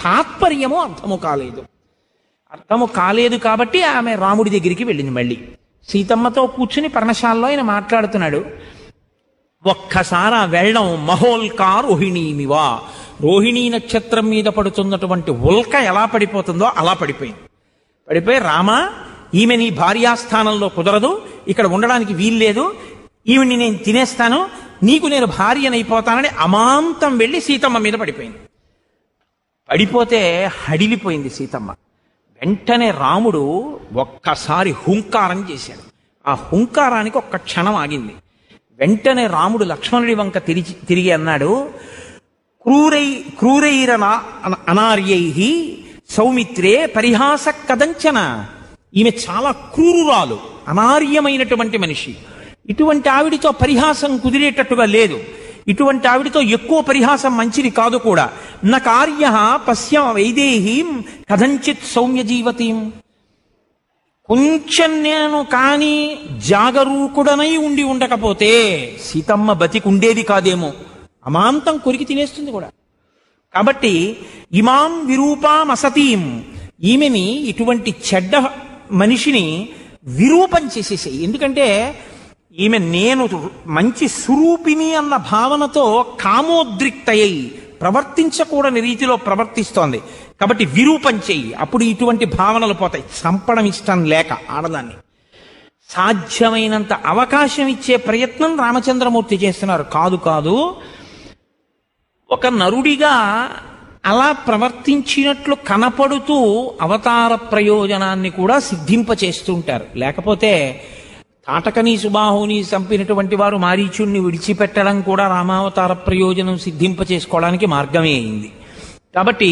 తాత్పర్యము అర్థము కాలేదు అర్థము కాలేదు కాబట్టి ఆమె రాముడి దగ్గరికి వెళ్ళింది మళ్ళీ సీతమ్మతో కూర్చుని పర్ణశాలలో ఆయన మాట్లాడుతున్నాడు ఒక్కసారి ఆ వెళ్ళం మహోల్కా రోహిణీమివా రోహిణీ నక్షత్రం మీద పడుతున్నటువంటి ఉల్క ఎలా పడిపోతుందో అలా పడిపోయింది పడిపోయి రామా ఈమె నీ భార్యాస్థానంలో కుదరదు ఇక్కడ ఉండడానికి వీల్లేదు ఈవిని నేను తినేస్తాను నీకు నేను భార్యనైపోతానని అమాంతం వెళ్ళి సీతమ్మ మీద పడిపోయింది పడిపోతే హడిలిపోయింది సీతమ్మ వెంటనే రాముడు ఒక్కసారి హుంకారం చేశాడు ఆ హుంకారానికి ఒక్క క్షణం ఆగింది వెంటనే రాముడు లక్ష్మణుడి వంక తిరిగి తిరిగి అన్నాడు క్రూరై క్రూరైరన అన- అనార్యై సౌమిత్రే పరిహాస కదంచన ఈమె చాలా క్రూరురాలు అనార్యమైనటువంటి మనిషి ఇటువంటి ఆవిడితో పరిహాసం కుదిరేటట్టుగా లేదు ఇటువంటి ఆవిడితో ఎక్కువ పరిహాసం మంచిది కాదు కూడా నా కార్య పశ్య వైదేహీం కథంచిత్ సౌమ్య జీవతీం కొంచెం నేను కానీ జాగరూకుడనై ఉండి ఉండకపోతే సీతమ్మ బతికి ఉండేది కాదేమో అమాంతం కొరికి తినేస్తుంది కూడా కాబట్టి ఇమాం విరూపాం అసతీం ఈమెని ఇటువంటి చెడ్డ మనిషిని విరూపం చేసేసాయి ఎందుకంటే ఈమె నేను మంచి స్వరూపిణి అన్న భావనతో కామోద్రిక్తయ్యి ప్రవర్తించకూడని రీతిలో ప్రవర్తిస్తోంది కాబట్టి విరూపం చెయ్యి అప్పుడు ఇటువంటి భావనలు పోతాయి చంపడం ఇష్టం లేక ఆడదాన్ని సాధ్యమైనంత అవకాశం ఇచ్చే ప్రయత్నం రామచంద్రమూర్తి చేస్తున్నారు కాదు కాదు ఒక నరుడిగా అలా ప్రవర్తించినట్లు కనపడుతూ అవతార ప్రయోజనాన్ని కూడా సిద్ధింపచేస్తుంటారు లేకపోతే తాటకని సుబాహుని చంపినటువంటి వారు మారీచుణ్ణి విడిచిపెట్టడం కూడా రామావతార ప్రయోజనం సిద్ధింపచేసుకోవడానికి మార్గమే అయింది కాబట్టి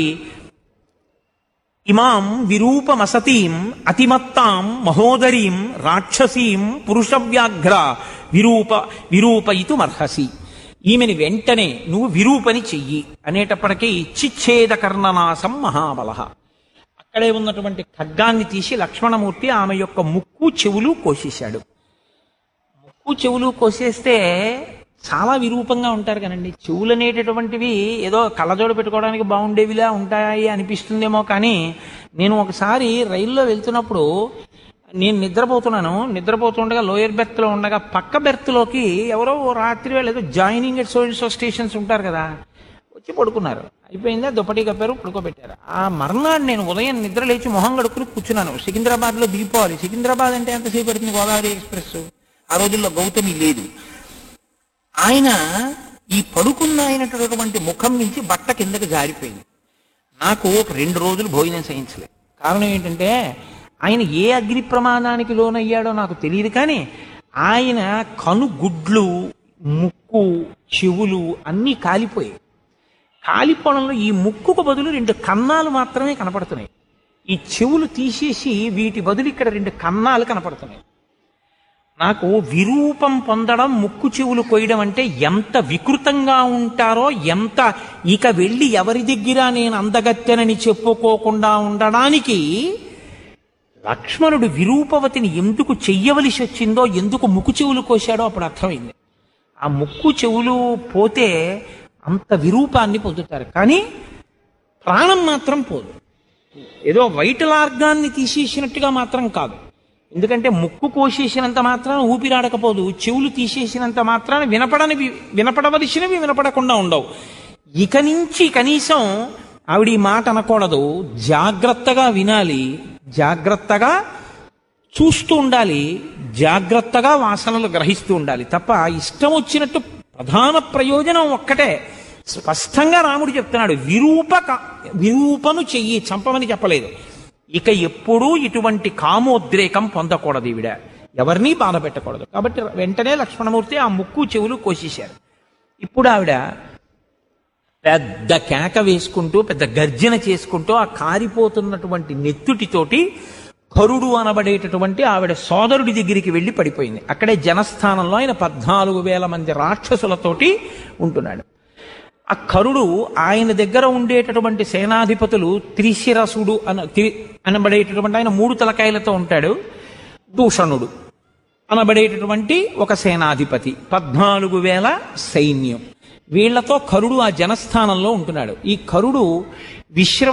ఇమాం విరూపమసతీం అతిమత్తాం మహోదరీం రాక్షసీం పురుషవ్యాఘ్ర విరూప విరూపయితుమర్హసి ఈమెని వెంటనే నువ్వు విరూపని చెయ్యి అనేటప్పటికీ చిచ్ఛేద కర్ణనాశం మహాబలహ అక్కడే ఉన్నటువంటి ఖడ్గాన్ని తీసి లక్ష్మణమూర్తి ఆమె యొక్క ముక్కు చెవులు కోసేశాడు ముక్కు చెవులు కోసేస్తే చాలా విరూపంగా ఉంటారు కదండి చెవులు అనేటటువంటివి ఏదో కళ్ళజోడు పెట్టుకోవడానికి బాగుండేవిలా ఉంటాయి అనిపిస్తుందేమో కానీ నేను ఒకసారి రైల్లో వెళ్తున్నప్పుడు నేను నిద్రపోతున్నాను నిద్రపోతుండగా లోయర్ బెర్త్లో ఉండగా పక్క బెర్త్లోకి ఎవరో ఓ రాత్రి వేళ ఏదో జాయినింగ్ ఎట్ సో స్టేషన్స్ ఉంటారు కదా వచ్చి పడుకున్నారు అయిపోయిందా దుప్పటి కప్పారు పడుకోబెట్టారు ఆ మర్నాడు నేను ఉదయం నిద్ర లేచి మొహం కడుక్కుని కూర్చున్నాను సికింద్రాబాద్లో దిగిపోవాలి సికింద్రాబాద్ అంటే ఎంతసేపు పడుతుంది గోదావరి ఎక్స్ప్రెస్ ఆ రోజుల్లో గౌతమి లేదు ఆయన ఈ పడుకున్న అయినటువంటి ముఖం నుంచి బట్ట కిందకి జారిపోయింది నాకు ఒక రెండు రోజులు భోజనం సహించలేదు కారణం ఏంటంటే ఆయన ఏ అగ్ని ప్రమాదానికి లోనయ్యాడో నాకు తెలియదు కానీ ఆయన కనుగుడ్లు ముక్కు చెవులు అన్నీ కాలిపోయాయి కాలిపోవడంలో ఈ ముక్కుకు బదులు రెండు కన్నాలు మాత్రమే కనపడుతున్నాయి ఈ చెవులు తీసేసి వీటి బదులు ఇక్కడ రెండు కన్నాలు కనపడుతున్నాయి నాకు విరూపం పొందడం ముక్కు చెవులు కొయ్యడం అంటే ఎంత వికృతంగా ఉంటారో ఎంత ఇక వెళ్ళి ఎవరి దగ్గర నేను అందగత్తెనని చెప్పుకోకుండా ఉండడానికి లక్ష్మణుడు విరూపవతిని ఎందుకు చెయ్యవలసి వచ్చిందో ఎందుకు ముక్కు చెవులు కోశాడో అప్పుడు అర్థమైంది ఆ ముక్కు చెవులు పోతే అంత విరూపాన్ని పొందుతారు కానీ ప్రాణం మాత్రం పోదు ఏదో వైటల్ ఆర్గాన్ని తీసేసినట్టుగా మాత్రం కాదు ఎందుకంటే ముక్కు కోసేసినంత మాత్రాన ఊపిరాడకపోదు చెవులు తీసేసినంత మాత్రాన వినపడని వినపడవలసినవి వినపడకుండా ఉండవు ఇక నుంచి కనీసం ఆవిడ ఈ మాట అనకూడదు జాగ్రత్తగా వినాలి జాగ్రత్తగా చూస్తూ ఉండాలి జాగ్రత్తగా వాసనలు గ్రహిస్తూ ఉండాలి తప్ప ఇష్టం వచ్చినట్టు ప్రధాన ప్రయోజనం ఒక్కటే స్పష్టంగా రాముడు చెప్తున్నాడు విరూప క- విరూపను చెయ్యి చంపమని చెప్పలేదు ఇక ఎప్పుడూ ఇటువంటి కామోద్రేకం పొందకూడదు ఈవిడ ఎవరినీ బాధ పెట్టకూడదు కాబట్టి వెంటనే లక్ష్మణమూర్తి ఆ ముక్కు చెవులు కోసేశారు ఇప్పుడు ఆవిడ పెద్ద కేక వేసుకుంటూ పెద్ద గర్జన చేసుకుంటూ ఆ కారిపోతున్నటువంటి నెత్తుటితోటి కరుడు అనబడేటటువంటి ఆవిడ సోదరుడి దగ్గరికి వెళ్ళి పడిపోయింది అక్కడే జనస్థానంలో ఆయన పద్నాలుగు వేల మంది రాక్షసులతోటి ఉంటున్నాడు ఆ కరుడు ఆయన దగ్గర ఉండేటటువంటి సేనాధిపతులు త్రిశిరసుడు అన త్రి- అనబడేటటువంటి ఆయన మూడు తలకాయలతో ఉంటాడు దూషణుడు అనబడేటటువంటి ఒక సేనాధిపతి పద్నాలుగు వేల సైన్యం వీళ్లతో కరుడు ఆ జనస్థానంలో ఉంటున్నాడు ఈ కరుడు విశ్ర